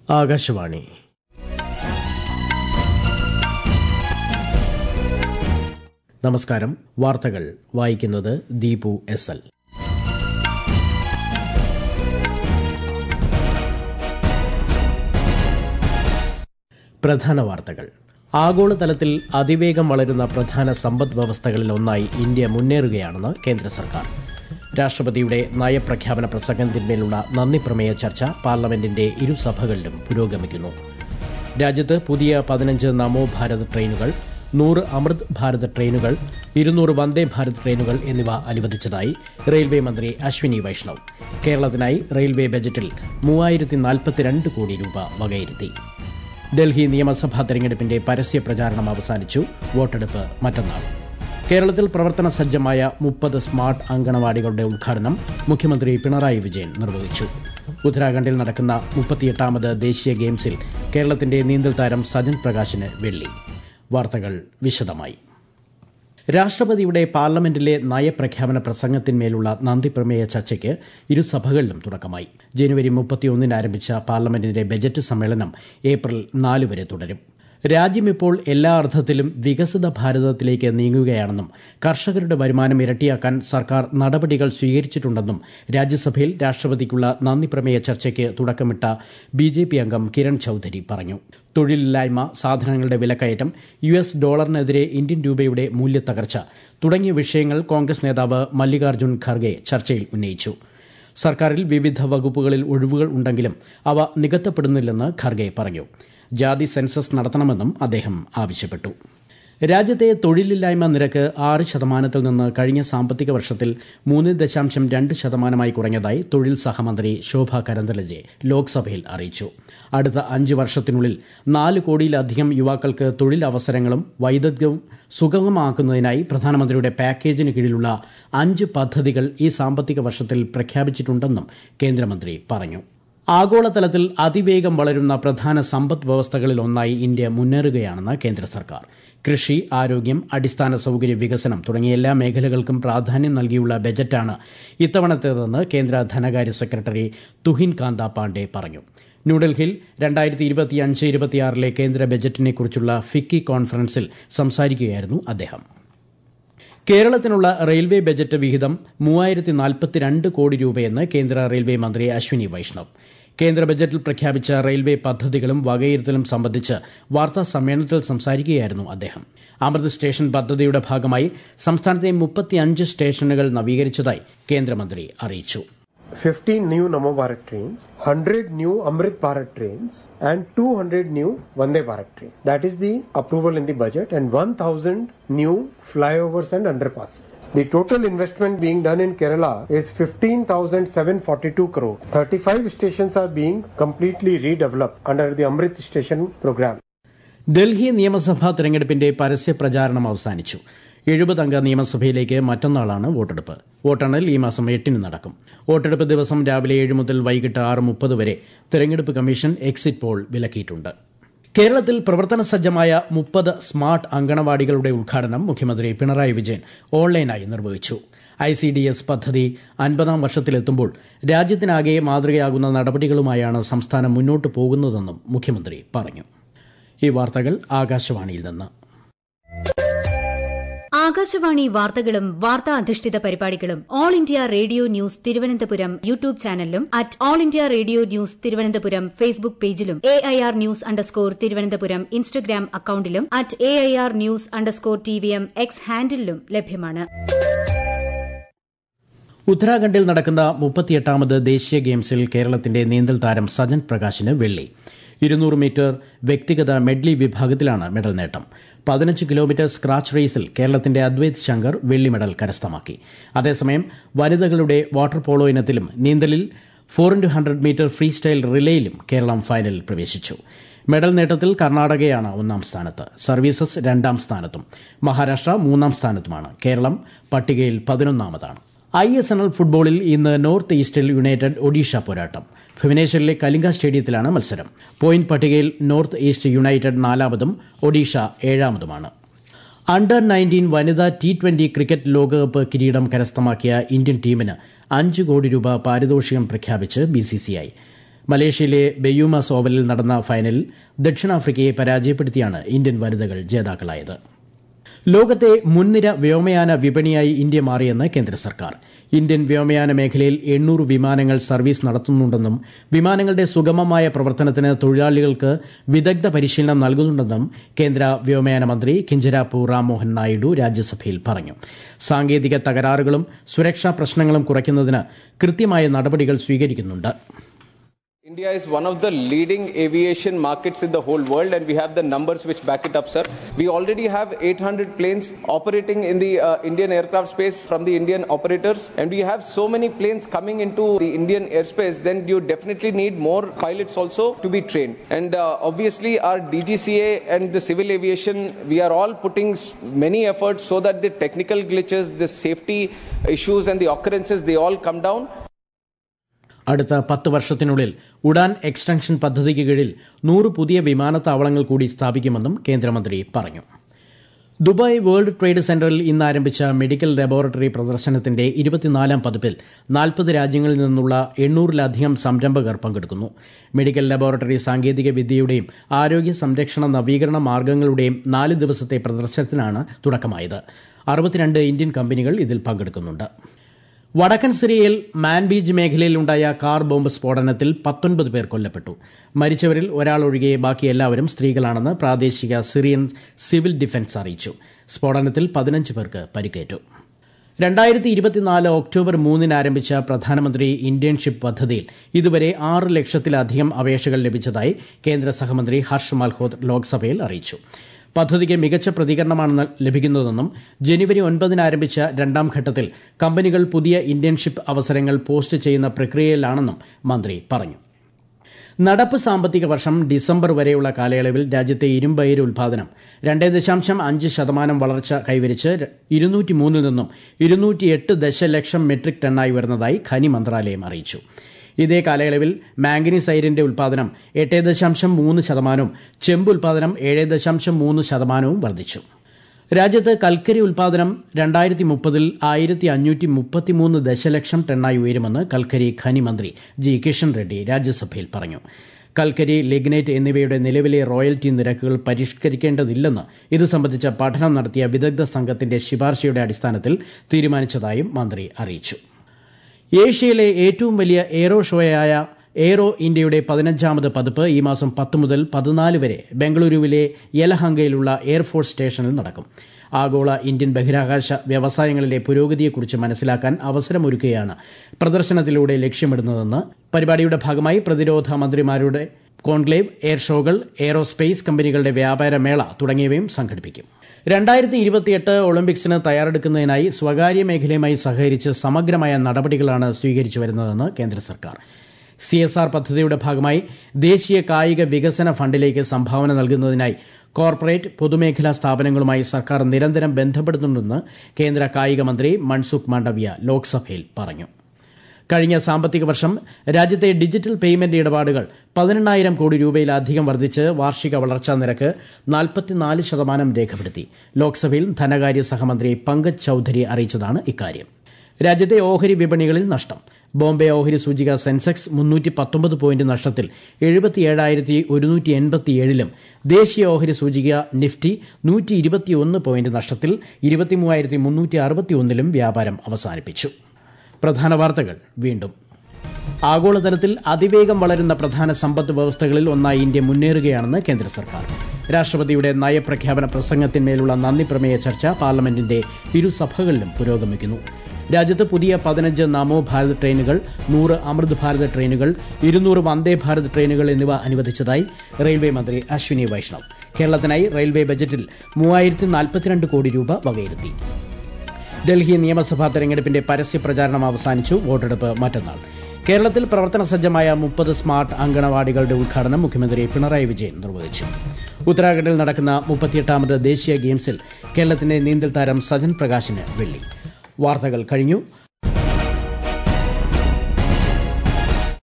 ആകാശവാണി നമസ്കാരം വാർത്തകൾ വായിക്കുന്നത് ദീപു എസ് എൽ പ്രധാന വാർത്തകൾ ആഗോളതലത്തിൽ അതിവേഗം വളരുന്ന പ്രധാന സമ്പദ് വ്യവസ്ഥകളിൽ ഒന്നായി ഇന്ത്യ മുന്നേറുകയാണെന്ന് കേന്ദ്ര സർക്കാർ രാഷ്ട്രപതിയുടെ നയപ്രഖ്യാപന പ്രസംഗത്തിന്മേലുള്ള നന്ദി പ്രമേയ ചർച്ച പാർലമെന്റിന്റെ ഇരുസഭകളിലും പുരോഗമിക്കുന്നു രാജ്യത്ത് പുതിയ പതിനഞ്ച് നമോ ഭാരത് ട്രെയിനുകൾ നൂറ് അമൃത് ഭാരത് ട്രെയിനുകൾ ഇരുന്നൂറ് വന്ദേ ഭാരത് ട്രെയിനുകൾ എന്നിവ അനുവദിച്ചതായി റെയിൽവേ മന്ത്രി അശ്വിനി വൈഷ്ണവ് കേരളത്തിനായി റെയിൽവേ ബജറ്റിൽ മൂവായിരത്തി നാൽപ്പത്തിരണ്ട് കോടി രൂപ വകയിരുത്തി ഡൽഹി നിയമസഭാ തെരഞ്ഞെടുപ്പിന്റെ പരസ്യ പ്രചാരണം അവസാനിച്ചു വോട്ടെടുപ്പ് മറ്റന്നാൾ കേരളത്തിൽ പ്രവർത്തന സജ്ജമായ മുപ്പത് സ്മാർട്ട് അങ്കണവാടികളുടെ ഉദ്ഘാടനം മുഖ്യമന്ത്രി പിണറായി വിജയൻ നിർവഹിച്ചു ഉത്തരാഖണ്ഡിൽ നടക്കുന്ന മുപ്പത്തിയെട്ടാമത് ദേശീയ ഗെയിംസിൽ കേരളത്തിന്റെ നീന്തൽ താരം സജൻ പ്രകാശിന് വെള്ളി വാർത്തകൾ വിശദമായി രാഷ്ട്രപതിയുടെ പാർലമെന്റിലെ നയപ്രഖ്യാപന പ്രസംഗത്തിന്മേലുള്ള നന്ദിപ്രമേയ ചർച്ചയ്ക്ക് ഇരുസഭകളിലും തുടക്കമായി ജനുവരി മുപ്പത്തിയൊന്നിന് ആരംഭിച്ച പാർലമെന്റിന്റെ ബജറ്റ് സമ്മേളനം ഏപ്രിൽ നാല് വരെ തുടരും രാജ്യം ഇപ്പോൾ എല്ലാ അർത്ഥത്തിലും വികസിത ഭാരതത്തിലേക്ക് നീങ്ങുകയാണെന്നും കർഷകരുടെ വരുമാനം ഇരട്ടിയാക്കാൻ സർക്കാർ നടപടികൾ സ്വീകരിച്ചിട്ടുണ്ടെന്നും രാജ്യസഭയിൽ രാഷ്ട്രപതിക്കുള്ള നന്ദി പ്രമേയ ചർച്ചയ്ക്ക് തുടക്കമിട്ട ബി ജെ പി അംഗം കിരൺ ചൌധരി പറഞ്ഞു തൊഴിലില്ലായ്മ സാധനങ്ങളുടെ വിലക്കയറ്റം യു എസ് ഡോളറിനെതിരെ ഇന്ത്യൻ രൂപയുടെ മൂല്യത്തകർച്ച തുടങ്ങിയ വിഷയങ്ങൾ കോൺഗ്രസ് നേതാവ് മല്ലികാർജ്ജുൻ ഖർഗെ ചർച്ചയിൽ ഉന്നയിച്ചു സർക്കാരിൽ വിവിധ വകുപ്പുകളിൽ ഒഴിവുകൾ ഉണ്ടെങ്കിലും അവ നികത്തപ്പെടുന്നില്ലെന്ന് ഖർഗെ പറഞ്ഞു ജാതി സെൻസസ് നടത്തണമെന്നും അദ്ദേഹം ആവശ്യപ്പെട്ടു രാജ്യത്തെ തൊഴിലില്ലായ്മ നിരക്ക് ആറ് ശതമാനത്തിൽ നിന്ന് കഴിഞ്ഞ സാമ്പത്തിക വർഷത്തിൽ മൂന്ന് ദശാംശം രണ്ട് ശതമാനമായി കുറഞ്ഞതായി തൊഴിൽ സഹമന്ത്രി ശോഭ കരന്തലജെ ലോക്സഭയിൽ അറിയിച്ചു അടുത്ത അഞ്ച് വർഷത്തിനുള്ളിൽ നാല് കോടിയിലധികം യുവാക്കൾക്ക് തൊഴിലവസരങ്ങളും വൈദഗ്ധ്യവും സുഗമമാക്കുന്നതിനായി പ്രധാനമന്ത്രിയുടെ പാക്കേജിന് കീഴിലുള്ള അഞ്ച് പദ്ധതികൾ ഈ സാമ്പത്തിക വർഷത്തിൽ പ്രഖ്യാപിച്ചിട്ടുണ്ടെന്നും കേന്ദ്രമന്ത്രി പറഞ്ഞു ആഗോളതലത്തിൽ അതിവേഗം വളരുന്ന പ്രധാന സമ്പദ് വ്യവസ്ഥകളിൽ ഒന്നായി ഇന്ത്യ മുന്നേറുകയാണെന്ന് കേന്ദ്ര സർക്കാർ കൃഷി ആരോഗ്യം അടിസ്ഥാന സൌകര്യ വികസനം തുടങ്ങിയ എല്ലാ മേഖലകൾക്കും പ്രാധാന്യം നൽകിയുള്ള ബജറ്റാണ് ഇത്തവണത്തേതെന്ന് കേന്ദ്ര ധനകാര്യ സെക്രട്ടറി തുഹിൻ കാന്ത പാണ്ഡെ പറഞ്ഞു ന്യൂഡൽഹിയിൽ രണ്ടായിരത്തി ഇരുപത്തിയഞ്ച് ഇരുപത്തിയാറിലെ കേന്ദ്ര ബജറ്റിനെക്കുറിച്ചുള്ള ഫിക്കി കോൺഫറൻസിൽ സംസാരിക്കുകയായിരുന്നു അദ്ദേഹം കേരളത്തിനുള്ള റെയിൽവേ ബജറ്റ് വിഹിതം മൂവായിരത്തി നാൽപ്പത്തിരണ്ട് കോടി രൂപയെന്ന് കേന്ദ്ര റെയിൽവേ മന്ത്രി അശ്വിനി വൈഷ്ണവ് കേന്ദ്ര ബജറ്റിൽ പ്രഖ്യാപിച്ച റെയിൽവേ പദ്ധതികളും വകയിരുത്തലും സംബന്ധിച്ച് വാർത്താ സമ്മേളനത്തിൽ സംസാരിക്കുകയായിരുന്നു അദ്ദേഹം അമൃത് സ്റ്റേഷൻ പദ്ധതിയുടെ ഭാഗമായി സംസ്ഥാനത്തെ മുപ്പത്തിയഞ്ച് സ്റ്റേഷനുകൾ നവീകരിച്ചതായി കേന്ദ്രമന്ത്രി അറിയിച്ചു 15 new Namo Bharat trains, 100 new Amrit Bharat trains, and 200 new Vande Bharat trains. That is the approval in the budget, and 1,000 new flyovers and underpasses. The total investment being done in Kerala is 15,742 crore. 35 stations are being completely redeveloped under the Amrit Station program. Delhi നിയമസഭാ തെരഞ്ഞെടുപ്പിന്റെ പരസ്യ പ്രചാരണം അവസാനിച്ചു എഴുപതംഗ നിയമസഭയിലേക്ക് മറ്റന്നാളാണ് വോട്ടെടുപ്പ് വോട്ടെണ്ണൽ ഈ മാസം എട്ടിന് നടക്കും വോട്ടെടുപ്പ് ദിവസം രാവിലെ ഏഴ് മുതൽ വൈകിട്ട് ആറ് മുപ്പത് വരെ തെരഞ്ഞെടുപ്പ് കമ്മീഷൻ എക്സിറ്റ് പോൾ വിലക്കിയിട്ടുണ്ട് കേരളത്തിൽ പ്രവർത്തന സജ്ജമായ മുപ്പത് സ്മാർട്ട് അങ്കണവാടികളുടെ ഉദ്ഘാടനം മുഖ്യമന്ത്രി പിണറായി വിജയൻ ഓൺലൈനായി നിർവഹിച്ചു ഐ സി ഡി എസ് പദ്ധതി അൻപതാം വർഷത്തിലെത്തുമ്പോൾ രാജ്യത്തിനാകെ മാതൃകയാകുന്ന നടപടികളുമായാണ് സംസ്ഥാനം മുന്നോട്ട് പോകുന്നതെന്നും മുഖ്യമന്ത്രി പറഞ്ഞു ഈ വാർത്തകൾ ആകാശവാണിയിൽ നിന്ന് ആകാശവാണി വാർത്തകളും വാർത്താ അധിഷ്ഠിത പരിപാടികളും all India radio news Thiruvananthapuram YouTube ചാനലിലും at all India radio news Thiruvananthapuram Facebook പേജിലും A I R news underscore Thiruvananthapuram Instagram അക്കൌണ്ടിലും at A I R news underscore T V M X ഹാൻഡിലും ലഭ്യമാണ് ഉത്തരാഖണ്ഡിൽ നടക്കുന്ന മുപ്പത്തിയെട്ടാമത് ദേശീയ ഗെയിംസിൽ കേരളത്തിന്റെ നീന്തൽ താരം സജൻ പ്രകാശിന് വെള്ളി ഇരുന്നൂറ് മീറ്റർ വ്യക്തിഗത മെഡ്ലി വിഭാഗത്തിലാണ് മെഡൽ നേട്ടം പതിനഞ്ച് കിലോമീറ്റർ സ്ക്രാച്ച് റേസിൽ കേരളത്തിന്റെ അദ്വൈത് ശങ്കർ വെള്ളി മെഡൽ കരസ്ഥമാക്കി അതേസമയം വനിതകളുടെ വാട്ടർ പോളോ ഇനത്തിലും നീന്തലിൽ four into hundred metre freestyle റിലേയിലും കേരളം ഫൈനലിൽ പ്രവേശിച്ചു മെഡൽ നേട്ടത്തിൽ കർണാടകയാണ് ഒന്നാം സ്ഥാനത്ത് സർവീസസ് രണ്ടാം സ്ഥാനത്തും മഹാരാഷ്ട്ര മൂന്നാം സ്ഥാനത്തുമാണ് കേരളം പട്ടികയിൽ പതിനൊന്നാമതാണ് ഐ എസ് എൻ എൽ ഫുട്ബോളിൽ ഇന്ന് നോർത്ത് ഈസ്റ്റിൽ യുണൈറ്റഡ് ഒഡീഷ പോരാട്ടം ഭുവനേശ്വറിലെ കലിംഗ സ്റ്റേഡിയത്തിലാണ് മത്സരം പോയിന്റ് പട്ടികയിൽ നോർത്ത് ഈസ്റ്റ് യുണൈറ്റഡ് നാലാമതും ഒഡീഷ ഏഴാമതുമാണ് അണ്ടർ നയൻറ്റീൻ വനിതാ ടി ട്വന്റി ക്രിക്കറ്റ് ലോകകപ്പ് കിരീടം കരസ്ഥമാക്കിയ ഇന്ത്യൻ ടീമിന് അഞ്ച് കോടി രൂപ പാരിതോഷികം പ്രഖ്യാപിച്ച് ബിസിസിഐ മലേഷ്യയിലെ ബെയ്യൂമാസ് ഓവലിൽ നടന്ന ഫൈനലിൽ ദക്ഷിണാഫ്രിക്കയെ പരാജയപ്പെടുത്തിയാണ് ഇന്ത്യൻ വനിതകൾ ജേതാക്കളായത് ലോകത്തെ മുൻനിര വ്യോമയാന വിപണിയായി ഇന്ത്യ മാറിയെന്ന് കേന്ദ്ര സർക്കാർ ഇന്ത്യൻ വ്യോമയാന മേഖലയിൽ എണ്ണൂറ് വിമാനങ്ങൾ സർവീസ് നടത്തുന്നുണ്ടെന്നും വിമാനങ്ങളുടെ സുഗമമായ പ്രവർത്തനത്തിന് തൊഴിലാളികൾക്ക് വിദഗ്ധ പരിശീലനം നൽകുന്നുണ്ടെന്നും കേന്ദ്ര വ്യോമയാന മന്ത്രി കിഞ്ചരാപ്പു റാംമോഹൻ നായിഡു രാജ്യസഭയിൽ പറഞ്ഞു സാങ്കേതിക തകരാറുകളും സുരക്ഷാ പ്രശ്നങ്ങളും കുറയ്ക്കുന്നതിന് കൃത്യമായ നടപടികൾ സ്വീകരിക്കുന്നുണ്ട് India is one of the leading aviation markets in the whole world, and we have the numbers which back it up, sir. We already have 800 planes operating in the uh, Indian aircraft space from the Indian operators, and we have so many planes coming into the Indian airspace. Then you definitely need more pilots also to be trained. And uh, obviously, our DGCA and the civil aviation, we are all putting many efforts so that the technical glitches, the safety issues, and the occurrences they all come down. അടുത്ത പത്ത് വർഷത്തിനുള്ളിൽ Udan extension പദ്ധതിക്ക് കീഴിൽ നൂറ് പുതിയ വിമാനത്താവളങ്ങൾ കൂടി സ്ഥാപിക്കുമെന്നും കേന്ദ്രമന്ത്രി പറഞ്ഞു ദുബായ് വേൾഡ് ട്രേഡ് സെന്ററിൽ ഇന്ന് ആരംഭിച്ച മെഡിക്കൽ ലബോറട്ടറി പ്രദർശനത്തിന്റെ ഇരുപത്തിനാലാം പതിപ്പിൽ നാൽപ്പത് രാജ്യങ്ങളിൽ നിന്നുള്ള എണ്ണൂറിലധികം സംരംഭകർ പങ്കെടുക്കുന്നു മെഡിക്കൽ ലബോറട്ടറി സാങ്കേതിക വിദ്യയുടെയും ആരോഗ്യ സംരക്ഷണ നവീകരണ മാർഗങ്ങളുടെയും നാല് ദിവസത്തെ പ്രദർശനത്തിനാണ് തുടക്കമായത് അറുപത്തിരണ്ട് ഇന്ത്യൻ കമ്പനികൾ ഇതിൽ പങ്കെടുക്കുന്നുണ്ട് വടക്കൻ സിറിയയിൽ മാൻബീജ് മേഖലയിൽ ഉണ്ടായ കാർ ബോംബ് സ്ഫോടനത്തിൽ പത്തൊൻപത് പേർ കൊല്ലപ്പെട്ടു മരിച്ചവരിൽ ഒരാൾ ഒഴികെ ബാക്കി എല്ലാവരും സ്ത്രീകളാണെന്ന് പ്രാദേശിക സിറിയൻ സിവിൽ ഡിഫൻസ് അറിയിച്ചു സ്ഫോടനത്തിൽ പതിനഞ്ച് പേർക്ക് പരിക്കേറ്റു രണ്ടായിരത്തി ഇരുപത്തിനാല് ഒക്ടോബർ മൂന്നിന് ആരംഭിച്ച പ്രധാനമന്ത്രി ഇന്റേൺഷിപ്പ് പദ്ധതിയിൽ ഇതുവരെ ആറ് ലക്ഷത്തിലധികം അപേക്ഷകൾ ലഭിച്ചതായി കേന്ദ്ര സഹമന്ത്രി ഹർഷ് മൽഹോത് ലോക്സഭയിൽ അറിയിച്ചു പദ്ധതിക്ക് മികച്ച പ്രതികരണമാണ് ലഭിക്കുന്നതെന്നും ജനുവരി ഒൻപതിന് ആരംഭിച്ച രണ്ടാം ഘട്ടത്തിൽ കമ്പനികൾ പുതിയ ഇന്റേൺഷിപ്പ് അവസരങ്ങൾ പോസ്റ്റ് ചെയ്യുന്ന പ്രക്രിയയിലാണെന്നും മന്ത്രി പറഞ്ഞു നടപ്പ് സാമ്പത്തിക വർഷം ഡിസംബർ വരെയുള്ള കാലയളവിൽ രാജ്യത്തെ ഇരുമ്പയിര് ഉൽപാദനം രണ്ടേ ദശാംശം അഞ്ച് ശതമാനം വളർച്ച കൈവരിച്ച് ഇരുന്നൂറ്റിമൂന്നിൽ നിന്നും ഇരുന്നൂറ്റിയെട്ട് ദശലക്ഷം മെട്രിക് ടണ്ണായി ഉയർന്നതായി ഖനി മന്ത്രാലയം അറിയിച്ചു ഇതേ കാലയളവിൽ മാംഗനീസ് അയിരിന്റെ ഉൽപാദനം എട്ട് ദശാംശം മൂന്ന് ശതമാനവും ചെമ്പ് ഉൽപാദനം ഏഴ് ദശാംശം മൂന്ന് ശതമാനവും വർദ്ധിച്ചു രാജ്യത്ത് കൽക്കരി ഉൽപാദനം രണ്ടായിരത്തി മുപ്പതിൽ ആയിരത്തി അഞ്ഞൂറ്റി മുപ്പത്തിമൂന്ന് ദശലക്ഷം ടണ്ണായി ഉയരുമെന്ന് കൽക്കരി ഖനി മന്ത്രി ജി കിഷൻ റെഡ്ഡി രാജ്യസഭയിൽ പറഞ്ഞു കൽക്കരി ലിഗ്നൈറ്റ് എന്നിവയുടെ നിലവിലെ റോയൽറ്റി നിരക്കുകൾ പരിഷ്കരിക്കേണ്ടതില്ലെന്ന് ഇത് സംബന്ധിച്ച പഠനം നടത്തിയ വിദഗ്ധ സംഘത്തിന്റെ ശുപാർശയുടെ അടിസ്ഥാനത്തിൽ തീരുമാനിച്ചതായും മന്ത്രി അറിയിച്ചു ഏഷ്യയിലെ ഏറ്റവും വലിയ എയ്റോ ഷോയായ എയ്റോ ഇന്ത്യയുടെ പതിനഞ്ചാമത് പതിപ്പ് ഈ മാസം പത്ത് മുതൽ പതിനാല് വരെ ബംഗളൂരുവിലെ യലഹങ്കയിലുള്ള എയർഫോഴ്സ് സ്റ്റേഷനിൽ നടക്കും ആഗോള ഇന്ത്യൻ ബഹിരാകാശ വ്യവസായങ്ങളിലെ പുരോഗതിയെക്കുറിച്ച് മനസ്സിലാക്കാൻ അവസരമൊരുക്കുകയാണ് പ്രദർശനത്തിലൂടെ ലക്ഷ്യമിടുന്നതെന്ന് പരിപാടിയുടെ ഭാഗമായി പ്രതിരോധ മന്ത്രിമാരുടെ കോൺക്ലേവ് എയർ ഷോകൾ എയ്റോസ്പേസ് കമ്പനികളുടെ വ്യാപാര മേള തുടങ്ങിയവയും സംഘടിപ്പിക്കും രണ്ടായിരത്തി ഇരുപത്തിയെട്ട് ഒളിമ്പിക്സിന് തയ്യാറെടുക്കുന്നതിനായി സ്വകാര്യ മേഖലയുമായി സഹകരിച്ച് സമഗ്രമായ നടപടികളാണ് സ്വീകരിച്ചു വരുന്നതെന്ന് കേന്ദ്ര സർക്കാർ സി എസ് ആർ പദ്ധതിയുടെ ഭാഗമായി ദേശീയ കായിക വികസന ഫണ്ടിലേക്ക് സംഭാവന നൽകുന്നതിനായി കോർപ്പറേറ്റ് പൊതുമേഖലാ സ്ഥാപനങ്ങളുമായി സർക്കാർ നിരന്തരം ബന്ധപ്പെടുന്നുണ്ടെന്ന് കേന്ദ്ര കായിക മന്ത്രി മൻസുഖ് മാണ്ഡവ്യ ലോക്സഭയിൽ പറഞ്ഞു കഴിഞ്ഞ സാമ്പത്തിക വർഷം രാജ്യത്തെ ഡിജിറ്റൽ പേയ്മെന്റ് ഇടപാടുകൾ പതിനെണ്ണായിരം കോടി രൂപയിലധികം വർദ്ധിച്ച് വാർഷിക വളർച്ചാ നിരക്ക് നാൽപ്പത്തിനാല് ശതമാനം രേഖപ്പെടുത്തി ലോക്സഭയിൽ ധനകാര്യ സഹമന്ത്രി പങ്കജ് ചൌധരി അറിയിച്ചതാണ് ഇക്കാര്യം രാജ്യത്തെ ഓഹരി വിപണികളിൽ നഷ്ടം ബോംബെ ഓഹരി സൂചിക സെൻസെക്സ് മുന്നൂറ്റി പത്തൊമ്പത് പോയിന്റ് നഷ്ടത്തിൽ എഴുപത്തിയേഴായിരത്തി ഒരുന്നൂറ്റി എൺപത്തിയേഴിലും ദേശീയ ഓഹരി സൂചിക നിഫ്റ്റി നൂറ്റി ഇരുപത്തിയൊന്ന് പോയിന്റ് നഷ്ടത്തിൽ ഇരുപത്തിമൂവായിരത്തി മുന്നൂറ്റി അറുപത്തിയൊന്നിലും വ്യാപാരം അവസാനിപ്പിച്ചു പ്രധാന വാർത്തകൾ വീണ്ടും ആഗോളതലത്തിൽ അതിവേഗം വളരുന്ന പ്രധാന സമ്പദ് വ്യവസ്ഥകളിൽ ഒന്നായി ഇന്ത്യ മുന്നേറുകയാണെന്ന് കേന്ദ്ര സർക്കാർ രാഷ്ട്രപതിയുടെ നയപ്രഖ്യാപന പ്രസംഗത്തിന്മേലുള്ള നന്ദി പ്രമേയ ചർച്ച പാർലമെന്റിന്റെ ഇരുസഭകളിലും പുരോഗമിക്കുന്നു രാജ്യത്ത് പുതിയ പതിനഞ്ച് നമോ ഭാരത് ട്രെയിനുകൾ നൂറ് അമൃത് ഭാരത് ട്രെയിനുകൾ ഇരുന്നൂറ് വന്ദേ ഭാരത് ട്രെയിനുകൾ എന്നിവ അനുവദിച്ചതായി റെയിൽവേ മന്ത്രി അശ്വിനി വൈഷ്ണവ് കേരളത്തിനായി റെയിൽവേ ബജറ്റിൽ മൂവായിരത്തി നാൽപ്പത്തിരണ്ട് കോടി രൂപ വകയിരുത്തി ഡൽഹി നിയമസഭാ തെരഞ്ഞെടുപ്പിന്റെ പരസ്യ പ്രചാരണം അവസാനിച്ചു വോട്ടെടുപ്പ് മറ്റന്നാൾ കേരളത്തിൽ പ്രവർത്തന സജ്ജമായ മുപ്പത് സ്മാർട്ട് അങ്കണവാടികളുടെ ഉദ്ഘാടനം മുഖ്യമന്ത്രി പിണറായി വിജയൻ നിർവഹിച്ചു ഉത്തരാഖണ്ഡിൽ നടക്കുന്ന മുപ്പത്തിയെട്ടാമത് ദേശീയ ഗെയിംസിൽ കേരളത്തിന്റെ നീന്തൽ താരം സജൻ പ്രകാശിന് വെള്ളി വാർത്തകൾ കഴിഞ്ഞു